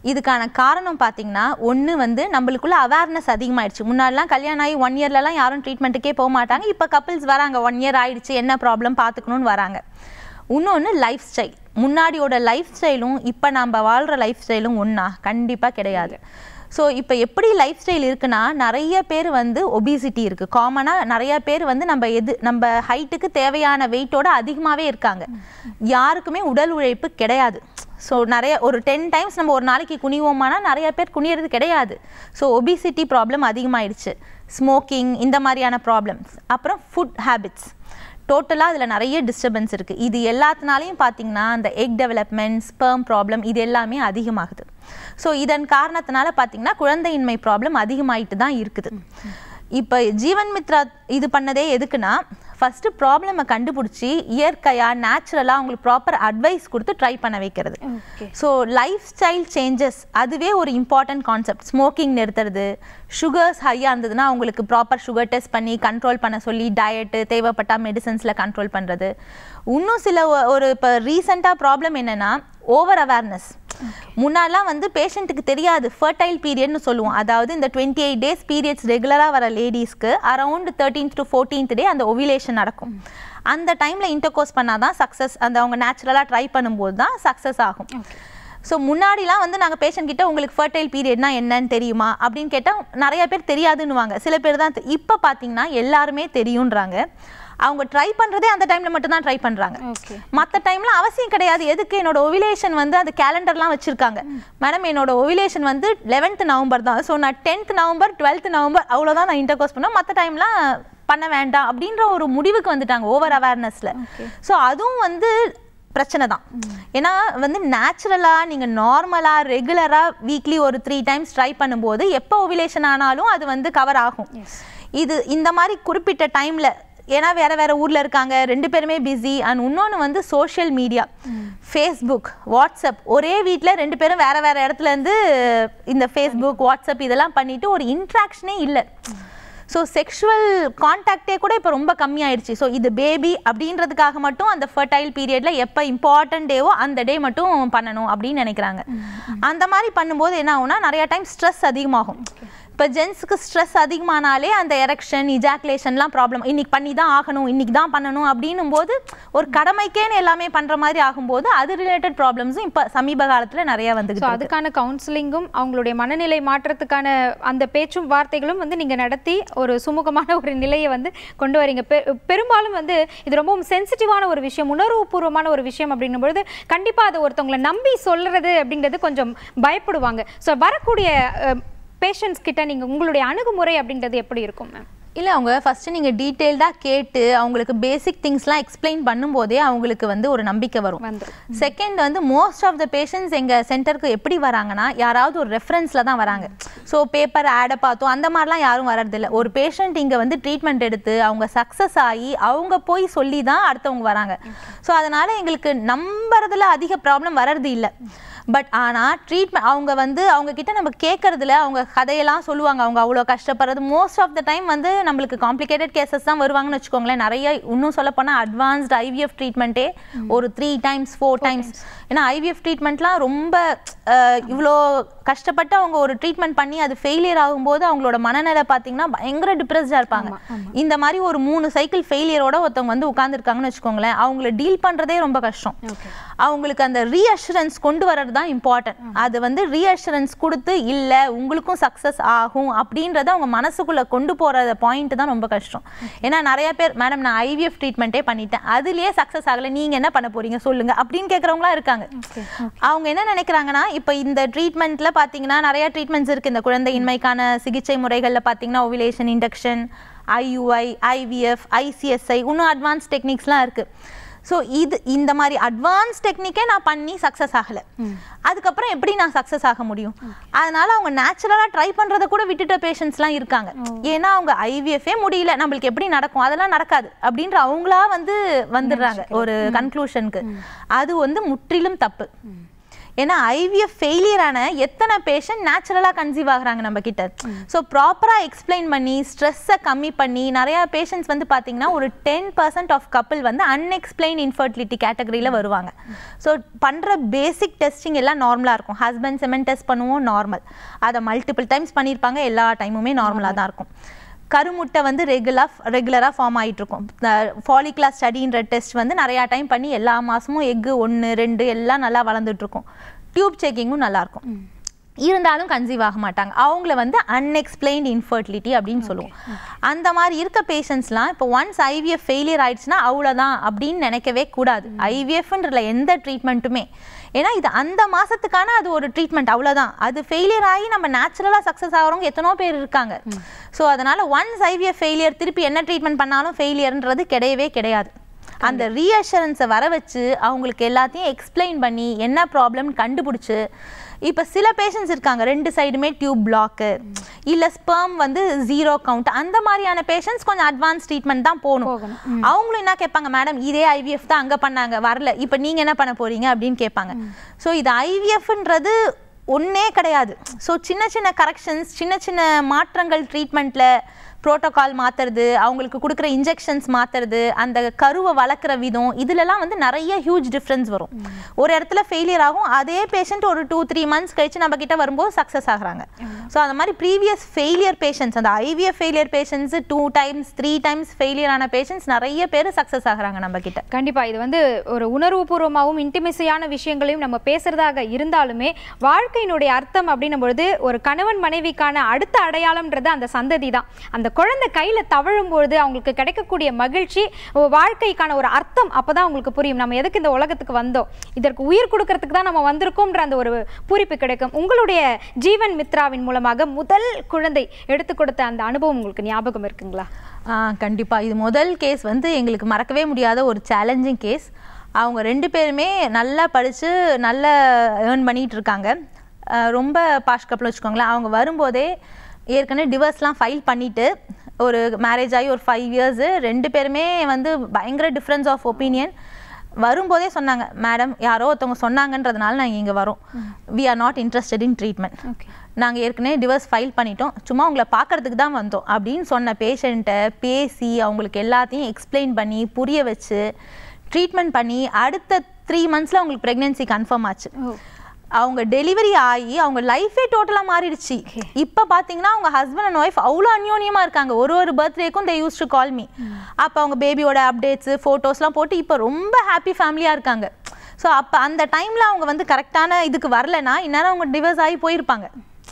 இதுக்கான காரணம் பார்த்தீங்கன்னா ஒன்று வந்து நம்மளுக்குள்ள அவேர்னஸ் அதிகமாயிடுச்சு முன்னாடிலாம் கல்யாணம் ஆகி ஒன் இயர்லலாம் யாரும் ட்ரீட்மெண்ட்டுக்கே போக மாட்டாங்க இப்போ கப்பிள்ஸ் வராங்க ஒன் இயர் ஆயிடுச்சு என்ன ப்ராப்ளம் பார்த்துக்கணும்னு வராங்க இன்னொன்று லைஃப் ஸ்டைல் முன்னாடியோட லைஃப் ஸ்டைலும் இப்போ நம்ம வாழ்கிற லைஃப் ஸ்டைலும் ஒன்றா கண்டிப்பாக கிடையாது ஸோ இப்போ எப்படி லைஃப் ஸ்டைல் இருக்குன்னா நிறைய பேர் வந்து ஒபிசிட்டி இருக்குது காமனாக நிறைய பேர் வந்து நம்ம எது நம்ம ஹைட்டுக்கு தேவையான வெயிட்டோட அதிகமாகவே இருக்காங்க யாருக்குமே உடல் உழைப்பு கிடையாது ஸோ நிறைய ஒரு டென் டைம்ஸ் நம்ம ஒரு நாளைக்கு குனிவோமானா நிறைய பேர் குனியறது கிடையாது ஸோ ஒபிசிட்டி ப்ராப்ளம் அதிகமாயிடுச்சு ஸ்மோக்கிங் இந்த மாதிரியான ப்ராப்ளம்ஸ் அப்புறம் ஃபுட் ஹேபிட்ஸ் டோட்டலாக அதில் நிறைய டிஸ்டர்பன்ஸ் இருக்குது இது எல்லாத்தினாலையும் பார்த்தீங்கன்னா அந்த எக் டெவலப்மெண்ட் ஸ்பெர்ம் ப்ராப்ளம் இது எல்லாமே அதிகமாகுது ஸோ இதன் காரணத்தினால பார்த்தீங்கன்னா குழந்தையின்மை ப்ராப்ளம் அதிகமாயிட்டு தான் இருக்குது இப்போ ஜீவன் மித்ரா இது பண்ணதே எதுக்குன்னா ஃபஸ்ட்டு ப்ராப்ளமை கண்டுபிடிச்சி இயற்கையாக நேச்சுரலாக அவங்களுக்கு ப்ராப்பர் அட்வைஸ் கொடுத்து ட்ரை பண்ண வைக்கிறது okay so lifestyle changes அதுவே ஒரு இம்பார்ட்டன்ட் கான்செப்ட் ஸ்மோக்கிங் நிறுத்துறது சுகர்ஸ் ஹையாக இருந்ததுன்னா அவங்களுக்கு ப்ராப்பர் சுகர் டெஸ்ட் பண்ணி கண்ட்ரோல் பண்ண சொல்லி டயட்டு தேவைப்பட்ட மெடிசன்ஸில் கண்ட்ரோல் பண்ணுறது இன்னும் சில ஒ- ஒரு இப்போ ரீசெண்டாக ப்ராப்ளம் என்னென்னா ஓவர் அவேர்னஸ் முன்னாடிலாம் வந்து பேஷண்ட்டுக்கு தெரியாது ஃபர்டைல் பீரியட்னு சொல்லுவோம் அதாவது இந்த டுவெண்ட்டி எயிட் டேஸ் பீரியட்ஸ் ரெகுலராக வர லேடிஸ்க்கு around thirteenth to fourteenth day அந்த ஒவிலேஷன் நடக்கும் அந்த டைமில் இன்டர்கோர்ஸ் பண்ணால் தான் சக்ஸஸ் அந்த அவங்க நேச்சுரலாக ட்ரை பண்ணும்போது தான் சக்ஸஸ் ஆகும் ஸோ முன்னாடிலாம் வந்து நாங்கள் பேஷண்ட் கிட்ட உங்களுக்கு ஃபர்டைல் பீரியட்னா என்னன்னு தெரியுமா அப்படின்னு கேட்டால் நிறைய பேர் தெரியாதுன்னுவாங்க சில பேர் தான் இப்போ பார்த்தீங்கன்னா எல்லாருமே தெரியுன்றாங்க அவங்க ட்ரை பண்ணுறதே அந்த டைமில் மட்டும்தான் ட்ரை பண்ணுறாங்க ஓகே மற்ற டைம்ல அவசியம் கிடையாது எதுக்கு என்னோட ஒவிலேஷன் வந்து அந்த கேலண்டர்லாம் வச்சிருக்காங்க மேடம் என்னோட ஒவிலேஷன் வந்து லெவன்த் நவம்பர் தான் ஸோ நான் டென்த் நவம்பர் டுவெல்த் நவம்பர் அவ்வளோதான் நான் இன்டர்கோர்ஸ் பண்ணேன் மற்ற டைம்லாம் பண்ண வேண்டாம் அப்படின்ற ஒரு முடிவுக்கு வந்துட்டாங்க ஓவர் அவேர்னஸில் ஸோ அதுவும் வந்து பிரச்சனை தான் ஏன்னா வந்து நேச்சுரலாக நீங்கள் நார்மலாக ரெகுலராக வீக்லி ஒரு த்ரீ டைம்ஸ் ட்ரை பண்ணும்போது எப்போ ஓவிலேஷன் ஆனாலும் அது வந்து கவர் ஆகும் Yes. இது இந்த மாதிரி குறிப்பிட்ட டைமில் ஏன்னா வேற வேற ஊர்ல இருக்காங்க ரெண்டு பேருமே பிஸி அண்ட் இன்னொன்று வந்து சோஷியல் மீடியா ஃபேஸ்புக் வாட்ஸ்அப் ஒரே வீட்டில் ரெண்டு பேரும் வேற வேற இடத்துல இருந்து இந்த ஃபேஸ்புக் வாட்ஸ்அப் இதெல்லாம் பண்ணிட்டு ஒரு இன்ட்ராக்ஷனே இல்லை ஸோ செக்ஷுவல் கான்டாக்டே கூட இப்போ ரொம்ப கம்மியாயிடுச்சு ஸோ இது பேபி அப்படின்றதுக்காக மட்டும் அந்த ஃபர்டைல் பீரியடில் எப்போ இம்பார்ட்டன்ட் டேவோ அந்த டே மட்டும் பண்ணணும் அப்படின்னு நினைக்கிறாங்க அந்த மாதிரி பண்ணும்போது என்ன ஆகும்னா நிறைய டைம் ஸ்ட்ரெஸ் அதிகமாகும் இப்போ ஜென்ஸுக்கு ஸ்ட்ரெஸ் அதிகமானாலே அந்த எரெக்ஷன் இஜாக்குலேஷன்லாம் ப்ராப்ளம் இன்னைக்கு பண்ணி தான் ஆகணும் இன்னைக்கு தான் பண்ணணும் அப்படின்னும் போது ஒரு கடமைக்கேன்னு எல்லாமே பண்ணுற மாதிரி ஆகும்போது அது ரிலேட்டட் ப்ராப்ளம்ஸும் இப்போ சமீப காலத்தில் நிறைய ஸோ வந்துகிட்டு இருக்கு. அதுக்கான கவுன்சிலிங்கும் அவங்களுடைய மனநிலை மாற்றத்துக்கான அந்த பேச்சும் வார்த்தைகளும் வந்து நீங்க நடத்தி ஒரு சுமூகமான ஒரு நிலையை வந்து கொண்டு வரீங்க பெ- பெரும்பாலும் வந்து இது ரொம்பவும் சென்சிட்டிவான ஒரு விஷயம் உணர்வுபூர்வமான ஒரு விஷயம் அப்படின்னும் பொழுது கண்டிப்பா அதை ஒருத்தவங்களை நம்பி சொல்றது அப்படிங்கிறது கொஞ்சம் பயப்படுவாங்க ஸோ வரக்கூடிய பேஷண்ட்ஸ் கிட்ட நீங்க உங்களுடைய அணுகுமுறை அப்படின்றது எப்படி இருக்கும் மேம் இல்லை அவங்க ஃபஸ்ட்டு நீங்கள் டீட்டெயில்டாக கேட்டு அவங்களுக்கு பேசிக் திங்ஸ்லாம் எக்ஸ்பிளைன் பண்ணும்போதே அவங்களுக்கு வந்து ஒரு நம்பிக்கை வரும் வந்துரும் செகண்ட் வந்து மோஸ்ட் ஆஃப் த பேஷண்ட்ஸ் எங்கள் சென்டருக்கு எப்படி வராங்கன்னா யாராவது ஒரு ரெஃபரன்ஸில் தான் வராங்க ஸோ பேப்பர் ஆடை பார்த்தோம் அந்த மாதிரிலாம் யாரும் வர்றதில்ல ஒரு பேஷண்ட் இங்கே வந்து ட்ரீட்மெண்ட் எடுத்து அவங்க சக்ஸஸ் ஆகி அவங்க போய் சொல்லி தான் அடுத்தவங்க வராங்க ஸோ அதனால் எங்களுக்கு நம்புறதுல அதிக ப்ராப்ளம் வர்றது இல்லை பட் ஆனால் ட்ரீட்மெண்ட் அவங்க வந்து அவங்க கிட்ட நம்ம கேட்கறதுல அவங்க கதையெல்லாம் சொல்லுவாங்க அவங்க அவ்வளோ கஷ்டப்படுறது மோஸ்ட் ஆஃப் த டைம் வந்து நம்மளுக்கு காம்ப்ளிகேட்டட் கேசஸ் தான் வருவாங்கன்னு வச்சுக்கோங்களேன் நிறைய இன்னும் சொல்ல போனால் அட்வான்ஸ்டு ஐவிஎஃப் ட்ரீட்மெண்ட்டே ஒரு த்ரீ டைம்ஸ் ஃபோர் டைம்ஸ் ஏன்னா ஐவிஎஃப் ட்ரீட்மெண்ட்லாம் ரொம்ப அஹ், இவ்வளோ கஷ்டப்பட்டு அவங்க ஒரு ட்ரீட்மெண்ட் பண்ணி அது ஃபெயிலியர் ஆகும்போது அவங்களோட மனநிலை பார்த்தீங்கன்னா பயங்கர டிப்ரெஸ்டாக இருப்பாங்க இந்த மாதிரி ஒரு மூணு சைக்கிள் ஃபெயிலியரோட ஒருத்தவங்க வந்து உட்காந்துருக்காங்கன்னு வச்சுக்கோங்களேன் அவங்கள டீல் பண்ணுறதே ரொம்ப கஷ்டம் அவங்களுக்கு அந்த ரீஅஷூரன்ஸ் கொண்டு வர்றது தான் இம்பார்ட்டன்ட் அது வந்து ரீஅஷூரன்ஸ் கொடுத்து இல்லை உங்களுக்கும் சக்ஸஸ் ஆகும் அப்படின்றத அவங்க மனசுக்குள்ளே கொண்டு போகிற பாயிண்ட் தான் ரொம்ப கஷ்டம் ஏன்னா நிறைய பேர் மேடம் நான் ஐவிஎஃப் ட்ரீட்மெண்ட்டே பண்ணிட்டேன் அதுலேயே சக்ஸஸ் ஆகலை நீங்கள் என்ன பண்ண போறீங்க சொல்லுங்க அப்படின்னு கேட்குறவங்களா இருக்காங்க அவங்க என்ன நினைக்கிறாங்கன்னா இப்போ இந்த ட்ரீட்மெண்ட்ல பார்த்தீங்கன்னா நிறைய ட்ரீட்மெண்ட்ஸ் இருக்கு இந்த குழந்தையின்மைக்கான சிகிச்சை முறைகளில் பார்த்தீங்கன்னா ovulation induction IUI IVF ICSI இன்னும் அட்வான்ஸ் டெக்னிக்ஸ்லாம் இருக்கு ஸோ இது இந்த மாதிரி அட்வான்ஸ் டெக்னிக்கே நான் பண்ணி சக்ஸஸ் ஆகலை அதுக்கப்புறம் எப்படி நான் சக்ஸஸ் ஆக முடியும் அதனால அவங்க நேச்சுரலாக ட்ரை பண்ணுறத கூட விட்டுட்ட பேஷண்ட்ஸ்லாம் இருக்காங்க ஏன்னா அவங்க ஐவிஎஃப்ஏ முடியல நம்மளுக்கு எப்படி நடக்கும் அதெல்லாம் நடக்காது அப்படின்ற அவங்களா வந்து வந்துடுறாங்க ஒரு கன்க்ளூஷனுக்கு அது வந்து முற்றிலும் தப்பு ஏன்னா ஐவிஎஃப் ஃபெயிலியர் ஆன எத்தனை பேஷண்ட் நேச்சுரலாக கன்சீவ் ஆகுறாங்க நம்ம கிட்ட ஸோ ப்ராப்பராக எக்ஸ்பிளைன் பண்ணி ஸ்ட்ரெஸ்ஸை கம்மி பண்ணி நிறையா பேஷண்ட்ஸ் வந்து பார்த்தீங்கன்னா ஒரு டென் பர்சன்ட் ஆஃப் கப்பிள் வந்து அன்எக்ஸ்பிளைன் இன்ஃபர்டிலிட்டி கேட்டகரியில் வருவாங்க ஸோ பண்ணுற பேசிக் டெஸ்டிங் எல்லாம் நார்மலாக இருக்கும் ஹஸ்பண்ட் செமன் டெஸ்ட் பண்ணுவோம் நார்மல் அதை மல்டிபிள் டைம்ஸ் பண்ணியிருப்பாங்க எல்லா டைமுமே நார்மலாக தான் இருக்கும் கருமுட்டை வந்து ரெகுலாக ரெகுலராக ஃபார்ம் ஆகிட்டு இருக்கும் ஃபாலிக்லா ஸ்டடின்ற டெஸ்ட் வந்து நிறையா டைம் பண்ணி எல்லா மாதமும் எக்கு ஒன்று ரெண்டு எல்லாம் நல்லா வளர்ந்துட்டு இருக்கும் டியூப் செக்கிங்கும் நல்லாயிருக்கும் இருந்தாலும் கன்சீவ் ஆக மாட்டாங்க அவங்கள வந்து அன்எக்ஸ்பிளைன்ட் இன்ஃபர்டிலிட்டி அப்படின்னு சொல்லுவோம் அந்த மாதிரி இருக்க பேஷண்ட்ஸ்லாம் இப்போ ஒன்ஸ் ஐவிஎஃப் ஃபெயிலியர் ஆயிடுச்சுன்னா அவ்வளோதான் அப்படின்னு நினைக்கவே கூடாது ஐவிஎஃப்ன்றல எந்த ட்ரீட்மெண்ட்டுமே ஏன்னா இது அந்த மாசத்துக்கான அது ஒரு ட்ரீட்மெண்ட் அவ்வளோதான் அது ஃபெயிலியர் ஆகி நம்ம நேச்சுரலாக சக்ஸஸ் ஆகிறவங்க எத்தனோ பேர் இருக்காங்க ஸோ அதனால ஒன்ஸ் ஐவிஎஃப் ஃபெயிலியர் திருப்பி என்ன ட்ரீட்மெண்ட் பண்ணாலும் ஃபெயிலியர்ன்றது கிடையவே கிடையாது அந்த ரீஅஷரன்ஸை வர வச்சு அவங்களுக்கு எல்லாத்தையும் எக்ஸ்பிளைன் பண்ணி என்ன ப்ராப்ளம் கண்டுபிடிச்சி இப்போ சில பேஷண்ட்ஸ் இருக்காங்க ரெண்டு சைடுமே டியூப் பிளாக்கு இல்லை ஸ்பெர்ம் வந்து ஜீரோ கவுண்ட் அந்த மாதிரியான பேஷண்ட்ஸ் கொஞ்சம் அட்வான்ஸ் ட்ரீட்மெண்ட் தான் போகணும் போகணும். அவங்களும் என்ன கேட்பாங்க மேடம் இதே ஐவிஎஃப் தான் அங்கே பண்ணாங்க வரல இப்போ நீங்கள் என்ன பண்ண போறீங்க அப்படின்னு கேட்பாங்க ஸோ இது ஐவிஎஃப்ன்றது ஒன்றே கிடையாது ஸோ சின்ன சின்ன கரெக்ஷன்ஸ் சின்ன சின்ன மாற்றங்கள் ட்ரீட்மெண்ட்டில் ப்ரோட்டோகால் மாற்றுறது அவங்களுக்கு கொடுக்குற இன்ஜெக்ஷன்ஸ் மாற்றுறது அந்த கருவை வளர்க்குற விதம் இதுலலாம் வந்து நிறைய ஹியூஜ் டிஃப்ரென்ஸ் வரும் ஒரு இடத்துல ஃபெயிலியர் ஆகும் அதே பேஷண்ட் ஒரு டூ த்ரீ மந்த்ஸ் கழிச்சு நம்ம கிட்ட வரும்போது சக்ஸஸ் ஆகுறாங்க ஸோ அந்த மாதிரி ப்ரீவியஸ் ஃபெயிலியர் பேஷண்ட்ஸ் அந்த IVF failure patients two times three times failure ஆன பேஷண்ட்ஸ் நிறைய பேர் சக்ஸஸ் ஆகுறாங்க நம்ம கிட்ட கண்டிப்பா இது வந்து ஒரு உணர்வுபூர்வமாகவும் இன்டிமெசியான விஷயங்களையும் நம்ம பேசுறதாக இருந்தாலுமே வாழ்க்கையினுடைய அர்த்தம் அப்படின்னும் பொழுது ஒரு கணவன் மனைவிக்கான அடுத்த அடையாளம்ன்றது அந்த சந்ததி தான் அந்த குழந்தை கையில தவழும் பொழுது அவங்களுக்கு கிடைக்கக்கூடிய மகிழ்ச்சி ஒரு வாழ்க்கைக்கான ஒரு அர்த்தம் அப்பதான் அவங்களுக்கு புரியும் நம்ம எதுக்கு இந்த உலகத்துக்கு வந்தோம் இதற்கு உயிர் கொடுக்கறதுக்கு தான் நம்ம வந்திருக்கோம்ன்ற அந்த ஒரு பூரிப்பு கிடைக்கும் உங்களுடைய ஜீவன் மித்ராவின் மூலமாக முதல் குழந்தை எடுத்து கொடுத்த அந்த அனுபவம் உங்களுக்கு ஞாபகம் இருக்குங்களா ஆ கண்டிப்பாக இது முதல் கேஸ் வந்து எங்களுக்கு மறக்கவே முடியாத ஒரு சேலஞ்சிங் கேஸ் அவங்க ரெண்டு பேருமே நல்லா படித்து நல்லா ஏர்ன் பண்ணிட்டு இருக்காங்க ஆ, ரொம்ப பாஷ் கப்பில் வச்சுக்கோங்களேன் அவங்க வரும்போதே ஏற்கனவே டிவர்ஸ்லாம் ஃபைல் பண்ணிட்டு ஒரு மேரேஜ் ஆகி ஒரு ஃபைவ் இயர்ஸு ரெண்டு பேருமே வந்து பயங்கர டிஃப்ரென்ஸ் ஆஃப் ஒப்பீனியன் வரும்போதே சொன்னாங்க மேடம் யாரோ ஒருத்தவங்க சொன்னாங்கன்றதுனால நாங்கள் இங்கே வரோம் we are not interested in treatment okay நாங்கள் ஏற்கனவே டிவர்ஸ் ஃபைல் பண்ணிட்டோம் சும்மா உங்களை பார்க்கறதுக்கு தான் வந்தோம் அப்படின்னு சொன்ன பேஷண்ட்டை பேசி அவங்களுக்கு எல்லாத்தையும் எக்ஸ்பிளைன் பண்ணி புரிய வச்சு ட்ரீட்மெண்ட் பண்ணி அடுத்த த்ரீ மந்த்ஸில் அவங்களுக்கு ப்ரெக்னென்சி கன்ஃபார்ம் ஆச்சு ஓ அவங்க டெலிவரி ஆகி அவங்க லைஃபே டோட்டலாக மாறிடுச்சு இப்போ பார்த்தீங்கன்னா அவங்க ஹஸ்பண்ட் அண்ட் ஒய்ஃப் அவ்வளோ அந்யோன்யமாக இருக்காங்க ஒரு ஒரு பர்த்டேக்கும் they use to call me அப்போ அவங்க பேபியோட அப்டேட்ஸு ஃபோட்டோஸ்லாம் போட்டு இப்போ ரொம்ப ஹாப்பி ஃபேமிலியாக இருக்காங்க ஸோ அப்போ அந்த டைமில் அவங்க வந்து கரெக்டான இதுக்கு வரலனா இந்நேரம் அவங்க டிவர்ஸ் ஆகி போயிருப்பாங்க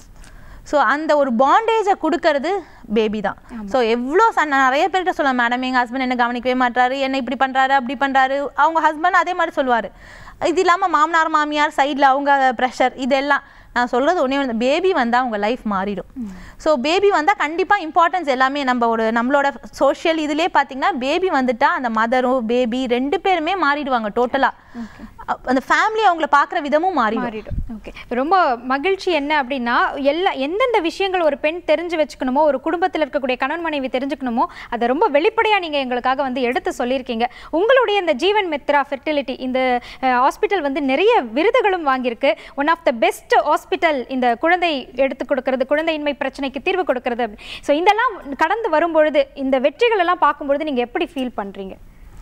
ஸோ அந்த ஒரு பாண்டேஜை கொடுக்கறது பேபி தான் ஸோ எவ்வளோ சன் நான் நிறைய பேர்கிட்ட சொல்லுவேன் மேடம் எங்கள் ஹஸ்பண்ட் என்ன கவனிக்கவே மாட்டாரு என்ன இப்படி பண்ணுறாரு அப்படி பண்ணுறாரு அவங்க ஹஸ்பண்ட் அதே மாதிரி சொல்லுவார் இது இல்லாமல் மாமனார் மாமியார் சைடில் அவங்க ப்ரெஷர் இதெல்லாம் நான் சொல்கிறது ஒன்றே ஒன்று பேபி வந்தால் அவங்க லைஃப் மாறிடும் ஸோ பேபி வந்தால் கண்டிப்பாக இம்பார்ட்டன்ஸ் எல்லாமே நம்ம ஒரு நம்மளோட சோஷியல் இதுலேயே பார்த்தீங்கன்னா பேபி வந்துட்டா அந்த மதரும் பேபி ரெண்டு பேருமே மாறிடுவாங்க டோட்டலாக அந்த ஃபேமிலி அவங்கள பார்க்குற விதமும் மாறிடும் மாறிடும் ஓகே ரொம்ப மகிழ்ச்சி என்ன அப்படின்னா எல்லா எந்தெந்த விஷயங்கள் ஒரு பெண் தெரிஞ்சு வச்சுக்கணுமோ ஒரு குடும்பத்தில் இருக்கக்கூடிய கணவன் மனைவி தெரிஞ்சுக்கணுமோ அதை ரொம்ப வெளிப்படையாக நீங்கள் எங்களுக்காக வந்து எடுத்து சொல்லியிருக்கீங்க உங்களுடைய இந்த ஜீவன் மித்ரா ஃபெர்டிலிட்டி இந்த ஹாஸ்பிட்டல் வந்து நிறைய விருதுகளும் வாங்கியிருக்கு one of the best hospital இந்த குழந்தை எடுத்து கொடுக்கறது குழந்தையின்மை பிரச்சனைக்கு தீர்வு கொடுக்கறது ஸோ இதெல்லாம் கடந்து வரும்பொழுது இந்த வெற்றிகள் எல்லாம் பார்க்கும்பொழுது நீங்கள் எப்படி ஃபீல் பண்ணுறீங்க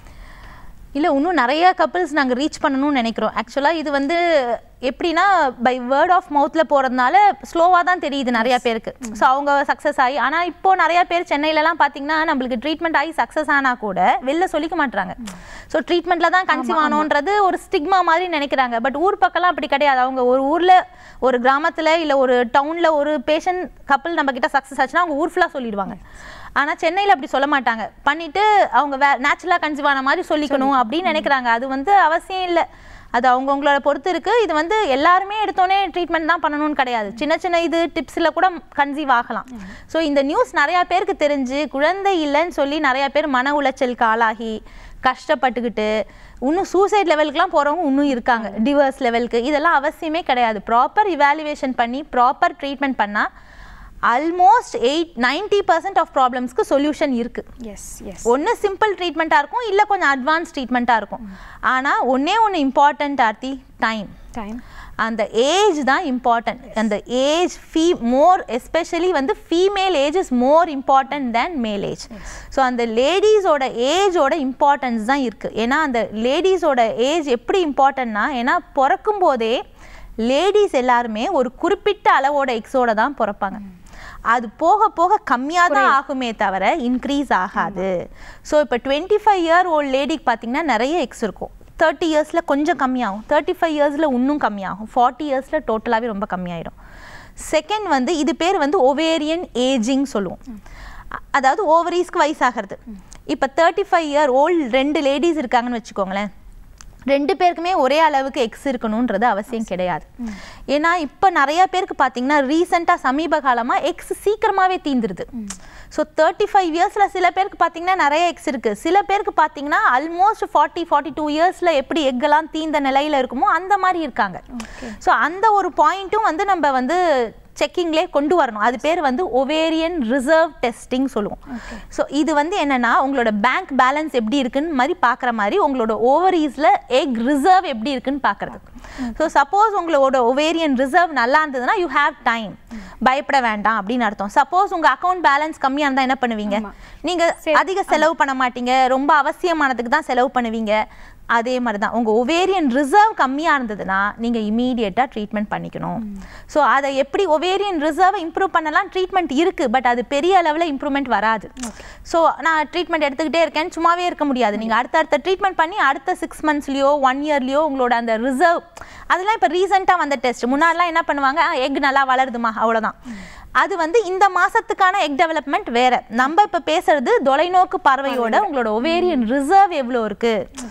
இல்லை இன்னும் நிறைய கப்பிள்ஸ் நாங்கள் ரீச் பண்ணணும்னு நினைக்கிறோம் ஆக்சுவலாக இது வந்து எப்படின்னா பை வேர்ட் ஆஃப் மவுத்தில் போகிறதுனால ஸ்லோவாக தான் தெரியுது நிறைய பேருக்கு ஸோ அவங்க சக்ஸஸ் ஆகி ஆனால் இப்போ நிறைய பேர் சென்னையிலலாம் பார்த்தீங்கன்னா நம்மளுக்கு ட்ரீட்மெண்ட் ஆகி சக்ஸஸ் ஆனால் கூட வெளில சொல்லிக்க மாட்றாங்க ஸோ ட்ரீட்மெண்ட்டில் தான் கன்சீவ் ஆனோன்றது ஒரு ஸ்டிக்மா மாதிரி நினைக்கிறாங்க பட் ஊர் பக்கம்லாம் அப்படி கிடையாது அவங்க ஒரு ஊரில் ஒரு கிராமத்தில் இல்லை ஒரு டவுனில் ஒரு பேஷண்ட் கப்பல் நம்ம கிட்ட சக்ஸஸ் ஆச்சுன்னா அவங்க ஊர் ஃபுல்லாக சொல்லிடுவாங்க ஆனால் சென்னையில் அப்படி சொல்ல மாட்டாங்க பண்ணிட்டு அவங்க வே நேச்சுரலாக கன்சீவ் ஆன மாதிரி சொல்லிக்கணும் அப்படின்னு நினைக்கிறாங்க அது வந்து அவசியம் இல்லை அது அவங்கவுங்களோட பொறுத்து இருக்கு இது வந்து எல்லாருமே எடுத்தோடனே ட்ரீட்மெண்ட் தான் பண்ணணும்னு கிடையாது சின்ன சின்ன இது டிப்ஸில் கூட கன்சீவ் ஆகலாம் ஸோ இந்த நியூஸ் நிறையா பேருக்கு தெரிஞ்சு குழந்தை இல்லைன்னு சொல்லி நிறையா பேர் மன உளைச்சலுக்கு ஆளாகி கஷ்டப்பட்டுக்கிட்டு இன்னும் சூசைட் லெவலுக்குலாம் போகிறவங்க இன்னும் இருக்காங்க டிவர்ஸ் லெவலுக்கு இதெல்லாம் அவசியமே கிடையாது ப்ராப்பர் இவாலுவேஷன் பண்ணி ப்ராப்பர் ட்ரீட்மெண்ட் பண்ணால் almost eight ninety percent of ப்ராப்ளம்ஸ்க்கு சொல்யூஷன் இருக்குது எஸ் எஸ் ஒன்று சிம்பிள் ட்ரீட்மெண்ட்டாக இருக்கும் இல்லை கொஞ்சம் அட்வான்ஸ் ட்ரீட்மெண்ட்டாக இருக்கும் ஆனால் ஒன்றே ஒன்று இம்பார்ட்டண்ட் ஆர்த்தி டைம் டைம் அந்த ஏஜ் தான் இம்பார்ட்டன்ட் அந்த ஏஜ் ஃபீ மோர் எஸ்பெஷலி வந்து female age is more important than male age so அந்த லேடிஸோட ஏஜோட இம்பார்ட்டன்ஸ் தான் இருக்குது ஏன்னா அந்த லேடிஸோட ஏஜ் எப்படி இம்பார்ட்டன்ட்னா ஏன்னா பிறக்கும் போதே லேடிஸ் எல்லாருமே ஒரு குறிப்பிட்ட அளவோட எக்ஸோட தான் பிறப்பாங்க அது போக போக கம்மியாக தான் ஆகுமே தவிர இன்க்ரீஸ் ஆகாது ஸோ இப்போ டுவெண்ட்டி ஃபைவ் இயர் ஓல்ட் லேடிக்கு பார்த்தீங்கன்னா நிறைய எக்ஸ் இருக்கும் தேர்ட்டி இயர்ஸில் கொஞ்சம் கம்மியாகும் தேர்ட்டி ஃபைவ் இயர்ஸில் இன்னும் கம்மியாகும் ஃபார்ட்டி இயர்ஸில் டோட்டலாகவே ரொம்ப கம்மியாயிடும் செகண்ட் வந்து இது பேர் வந்து ஒவேரியன் ஏஜிங் சொல்லுவோம் அ- அதாவது ஓவரீஸ்க்கு வயசாகிறது இப்போ தேர்ட்டி ஃபைவ் இயர் ஓல்டு ரெண்டு லேடிஸ் இருக்காங்கன்னு வச்சுக்கோங்களேன் ரெண்டு பேருக்குமே ஒரே அளவுக்கு எக்ஸ் இருக்கணுன்றது அவசியம் கிடையாது ஏன்னா இப்போ நிறைய பேருக்கு பார்த்தீங்கன்னா ரீசெண்டாக சமீப காலமாக எக்ஸ் சீக்கிரமாகவே தீந்துருது ஸோ தேர்ட்டி ஃபைவ் இயர்ஸில் சில பேருக்கு பார்த்தீங்கன்னா நிறைய எக்ஸ் இருக்குது சில பேருக்கு பார்த்தீங்கன்னா ஆல்மோஸ்ட் ஃபார்ட்டி ஃபார்ட்டி டூ இயர்ஸில் எப்படி எக்கெல்லாம் தீந்த நிலையில் இருக்குமோ அந்த மாதிரி இருக்காங்க ஸோ அந்த ஒரு பாயிண்ட்டும் வந்து நம்ம வந்து செக்கிங்லேயே கொண்டு வரணும் அது பேர் வந்து ஒவேரியன் ரிசர்வ் டெஸ்டிங் சொல்லுவோம் ஸோ இது வந்து என்னன்னா உங்களோட பேங்க் பேலன்ஸ் எப்படி இருக்குன்னு மாதிரி பார்க்குற மாதிரி உங்களோட ஓவரீஸில் எக் ரிசர்வ் எப்படி இருக்குன்னு பார்க்குறது ஸோ சப்போஸ் உங்களோட ஒவேரியன் ரிசர்வ் நல்லா இருந்ததுன்னா யூ ஹேவ் டைம் பயப்பட வேண்டாம் அப்படின்னு அர்த்தம் சப்போஸ் உங்கள் அக்கௌண்ட் பேலன்ஸ் கம்மியாக இருந்தால் என்ன பண்ணுவீங்க நீங்கள் அதிக செலவு பண்ண மாட்டீங்க ரொம்ப அவசியமானதுக்கு தான் செலவு பண்ணுவீங்க அதே மாதிரி தான் உங்கள் ஒவேரியன் ரிசர்வ் கம்மியாக இருந்ததுன்னா நீங்கள் இமீடியட்டாக ட்ரீட்மெண்ட் பண்ணிக்கணும் ஸோ அதை எப்படி ஒவேரியன் ரிசர்வை இம்ப்ரூவ் பண்ணலாம் ட்ரீட்மெண்ட் இருக்குது பட் அது பெரிய அளவில் இம்ப்ரூவ்மெண்ட் வராது ஸோ நான் ட்ரீட்மெண்ட் எடுத்துக்கிட்டே இருக்கேன் சும்மாவே இருக்க முடியாது நீங்கள் அடுத்த அடுத்த ட்ரீட்மெண்ட் பண்ணி அடுத்த சிக்ஸ் மந்த்ஸ்லையோ ஒன் இயர்லையோ உங்களோட அந்த ரிசர்வ் அதெல்லாம் இப்போ ரீசெண்டாக வந்த டெஸ்ட் முன்னாடிலாம் என்ன பண்ணுவாங்க எக் நல்லா வளருதுமா அவ்வளோதான் அது வந்து இந்த மாசத்துக்கான எக் டெவலப்மெண்ட் வேற நம்ம இப்போ பேசுறது தொலைநோக்கு பார்வையோட உங்களோட ஒவேரியன் ரிசர்வ் எவ்வளோ இருக்கு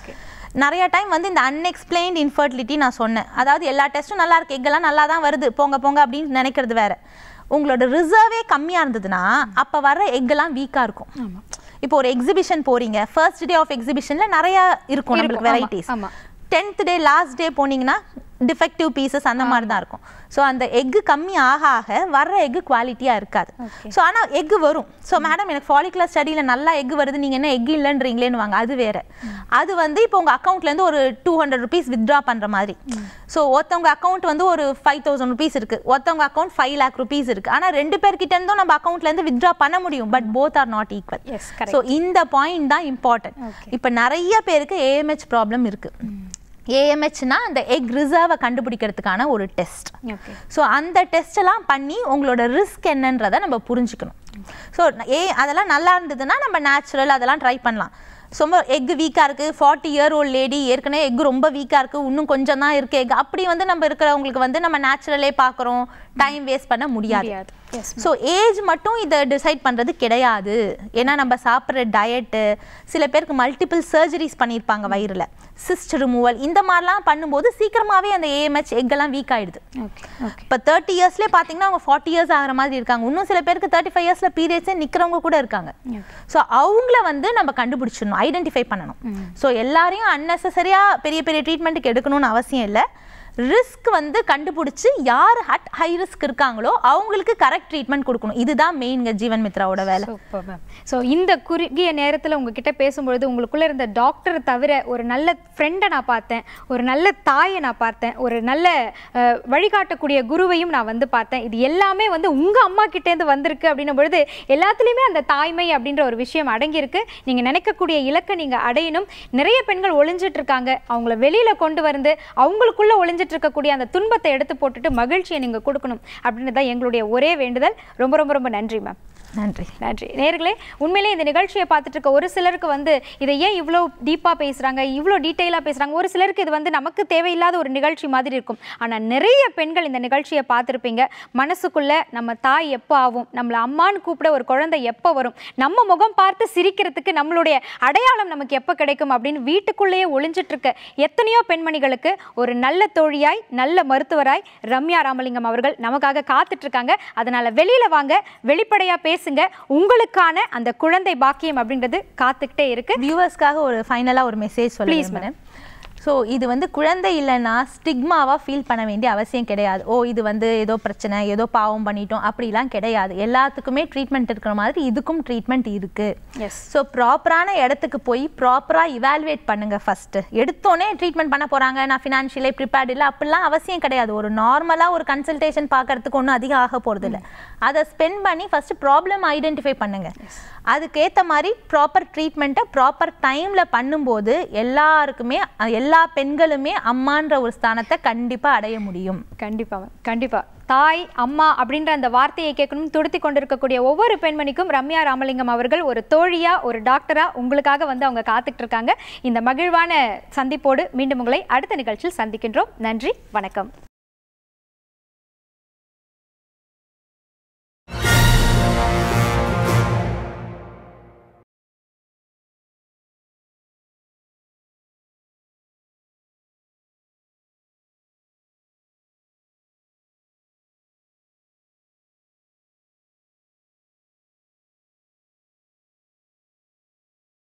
நிறைய டைம் வந்து இந்த அன்எக்ஸ்பிளைன்ட் இன்ஃபர்டிலிட்டி நான் சொன்னேன் அதாவது எல்லா டெஸ்ட்டும் நல்லா இருக்கு எக்கெல்லாம் நல்லா தான் வருது போங்க போங்க அப்படின்னு நினைக்கிறது வேற உங்களோட ரிசர்வே கம்மியாக இருந்ததுன்னா அப்போ வர எக்கெல்லாம் வீக்காக இருக்கும் இப்போ ஒரு எக்ஸிபிஷன் போறீங்க ஃபர்ஸ்ட் டே ஆஃப் எக்ஸிபிஷனில் நிறைய இருக்கும் நம்மளுக்கு ஆமா, வெரைட்டிஸ் ஆமா. டென்த் டே லாஸ்ட் டே போனீங்கன்னா டிஃபெக்டிவ் பீசஸ் அந்த மாதிரி தான் இருக்கும் ஸோ அந்த எக்கு கம்மி ஆக ஆக வர்ற எக்கு குவாலிட்டியாக இருக்காது ஸோ ஆனால் எக்கு வரும் ஸோ மேடம் எனக்கு ஃபாலிகுலர் ஸ்டடியில் நல்லா எக் வருது நீங்கள் என்ன எக் இல்லைன்றீங்களேன்னு வாங்க அது வேற அது வந்து இப்போ உங்கள் அக்கௌண்ட்லேருந்து ஒரு டூ ஹண்ட்ரட் ருபீஸ் வித்ட்ரா பண்ணுற மாதிரி ஸோ ஒருத்தவங்க அக்கௌண்ட் வந்து ஒரு ஃபைவ் தௌசண்ட் ருபீஸ் இருக்குது ஒருத்தவங்க அக்கௌண்ட் ஃபைவ் லேக் ருபீஸ் இருக்குது ஆனால் ரெண்டு பேர்கிட்ட இருந்தும் நம்ம அக்கௌண்ட்லேருந்து வித்ட்ரா பண்ண முடியும் but both are not equal Yes, correct. So இந்த பாயிண்ட் தான் இம்பார்ட்டன்ட் Okay. இப்போ நிறைய பேருக்கு ஏஎம்ஹெச் ப்ராப்ளம் இருக்கு ஏஎம்ஹெச்னா அந்த எக் ரிசர்வை கண்டுபிடிக்கிறதுக்கான ஒரு டெஸ்ட் ஓகே ஸோ அந்த டெஸ்ட் எல்லாம் பண்ணி உங்களோட ரிஸ்க் என்னன்றதை நம்ம புரிஞ்சுக்கணும் ஸோ ஏ அதெல்லாம் நல்லா இருந்ததுன்னா நம்ம நேச்சுரல் அதெல்லாம் ட்ரை பண்ணலாம் ரொம்ப எக் வீக்காக இருக்குது ஃபார்ட்டி இயர் ஓல்ட் லேடி ஏற்கனவே எக் ரொம்ப வீக்காக இருக்குது இன்னும் கொஞ்சம் தான் இருக்குது எக் அப்படி வந்து நம்ம இருக்கிறவங்களுக்கு வந்து நம்ம நேச்சுரலே பார்க்குறோம் டைம் வேஸ்ட் பண்ண முடியாது முடியாது எஸ் ஸோ ஏஜ் மட்டும் இதை டிசைட் பண்ணுறது கிடையாது ஏன்னா நம்ம சாப்பிட்ற டயட்டு சில பேருக்கு மல்டிபிள் சர்ஜரிஸ் பண்ணியிருப்பாங்க வயிறில் சிஸ்ட் ரிமூவல் இந்த மாதிரிலாம் பண்ணும்போது சீக்கிரமாகவே அந்த ஏஎம்ஹெச் எக்கெல்லாம் வீக் ஆயிடுது ஓகே ஓகே இப்போ தேர்ட்டி இயர்ஸ்லேயே பார்த்தீங்கன்னா அவங்க ஃபார்ட்டி இயர்ஸ் ஆகிற மாதிரி இருக்காங்க இன்னும் சில பேருக்கு தேர்ட்டி ஃபைவ் இயர்ஸில் பீரியட்ஸே நிற்கிறவங்க கூட இருக்காங்க ஓகே ஸோ அவங்கள வந்து நம்ம கண்டுபிடிச்சிடணும் ஐடென்டிஃபை பண்ணணும் ஸோ எல்லாரையும் அன்னெசரியாக பெரிய பெரிய ட்ரீட்மெண்ட்டுக்கு எடுக்கணும்னு அவசியம் இல்லை ரிஸ்க் வந்து கண்டுபிடிச்சி யார் ஹட் ஹை ரிஸ்க் இருக்காங்களோ அவங்களுக்கு கரெக்ட் ட்ரீட்மெண்ட் கொடுக்கணும் இதுதான் மெயின்ங்க ஜீவன் மித்ராவோட வேலை சூப்பர் மேம் ஸோ இந்த குறுகிய நேரத்தில் உங்ககிட்ட பேசும்பொழுது உங்களுக்குள்ள இருந்த டாக்டரை தவிர ஒரு நல்ல ஃப்ரெண்டை நான் பார்த்தேன் ஒரு நல்ல தாயை நான் பார்த்தேன் ஒரு நல்ல அஹ், வழிகாட்டக்கூடிய குருவையும் நான் வந்து பார்த்தேன் இது எல்லாமே வந்து உங்கள் அம்மா கிட்டேருந்து வந்திருக்கு அப்படின்னும் பொழுது எல்லாத்துலேயுமே அந்த தாய்மை அப்படின்ற ஒரு விஷயம் அடங்கியிருக்கு நீங்கள் நினைக்கக்கூடிய இலக்கை நீங்கள் அடையணும் நிறைய பெண்கள் ஒளிஞ்சிட்டு இருக்காங்க அவங்கள வெளியில் கொண்டு வந்து அவங்களுக்குள்ள ஒளிஞ்சிட்டு இருக்கக்கூடிய அந்த துன்பத்தை எடுத்து போட்டுட்டு மகிழ்ச்சியை நீங்கள் கொடுக்கணும் அப்படின்றது தான் எங்களுடைய ஒரே வேண்டுதல் ரொம்ப ரொம்ப ரொம்ப நன்றி மேம் நன்றி நன்றி நேர்களே உண்மையிலே இந்த நிகழ்ச்சியை பார்த்துட்டு இருக்க ஒரு சிலருக்கு வந்து இதை ஏன் இவ்வளோ டீப்பாக பேசுகிறாங்க இவ்வளோ டீட்டெயிலாக பேசுகிறாங்க ஒரு சிலருக்கு இது வந்து நமக்கு தேவையில்லாத ஒரு நிகழ்ச்சி மாதிரி இருக்கும் ஆனால் நிறைய பெண்கள் இந்த நிகழ்ச்சியை பார்த்துருப்பீங்க மனசுக்குள்ளே நம்ம தாய் எப்போ ஆகும் நம்மளை அம்மான்னு கூப்பிட ஒரு குழந்தை எப்போ வரும் நம்ம முகம் பார்த்து சிரிக்கிறதுக்கு நம்மளுடைய அடையாளம் நமக்கு எப்போ கிடைக்கும் அப்படின்னு வீட்டுக்குள்ளேயே ஒளிஞ்சிட்டு இருக்க எத்தனையோ பெண்மணிகளுக்கு ஒரு நல்ல தோழியாய் நல்ல மருத்துவராய் ரம்யா ராமலிங்கம் அவர்கள் நமக்காக காத்துட்டு இருக்காங்க அதனால வெளியில வாங்க வெளிப்படையா பேசுங்க உங்களுக்கான அந்த குழந்தை பாக்கியம் அப்படின்றது காத்துக்கிட்டே இருக்கு வியூவர்ஸ்க்காக ஒரு ஃபைனலாக ஒரு மெசேஜ் சொல்ல Please, விரும்புகிறேன் ஸோ இது வந்து குழந்தை இல்லைன்னா ஸ்டிக்மாவாக ஃபீல் பண்ண வேண்டிய அவசியம் கிடையாது ஓ இது வந்து ஏதோ பிரச்சனை ஏதோ பாவம் பண்ணிட்டோம் அப்படிலாம் கிடையாது எல்லாத்துக்குமே ட்ரீட்மெண்ட் இருக்கிற மாதிரி இதுக்கும் ட்ரீட்மெண்ட் இருக்குது எஸ் ஸோ ப்ராப்பரான இடத்துக்கு போய் ப்ராப்பராக இவாலுவேட் பண்ணுங்க ஃபர்ஸ்ட் எடுத்தோடனே ட்ரீட்மெண்ட் பண்ண போறாங்க நான் ஃபினான்ஷியலி ப்ரிப்பேர்ட் இல்லை அப்படிலாம் அவசியம் கிடையாது ஒரு நார்மலாக ஒரு கன்சல்டேஷன் பார்க்கறதுக்கு ஒன்றும் அதிகம் ஆக போகிறது இல்லை அதை ஸ்பெண்ட் பண்ணி ஃபர்ஸ்ட் ப்ராப்ளம் ஐடென்டிஃபை பண்ணுங்க அதுக்கேற்ற மாதிரி ப்ராப்பர் ட்ரீட்மெண்ட்டை ப்ராப்பர் டைமில் பண்ணும்போது எல்லாருக்குமே அஹ், எல்லா பெண்களுமே அம்மான்ற ஒரு ஸ்தானத்தை கண்டிப்பாக அடைய முடியும் கண்டிப்பா மேம் கண்டிப்பா தாய் அம்மா அப்படின்ற அந்த வார்த்தையை கேட்கணும் துடுத்தி கொண்டிருக்கக்கூடிய ஒவ்வொரு பெண்மணிக்கும் ரம்யா ராமலிங்கம் அவர்கள் ஒரு தோழியா ஒரு டாக்டரா உங்களுக்காக வந்து அவங்க காத்துட்டு இருக்காங்க இந்த மகிழ்வான சந்திப்போடு மீண்டும் உங்களை அடுத்த நிகழ்ச்சியில் சந்திக்கின்றோம் நன்றி வணக்கம்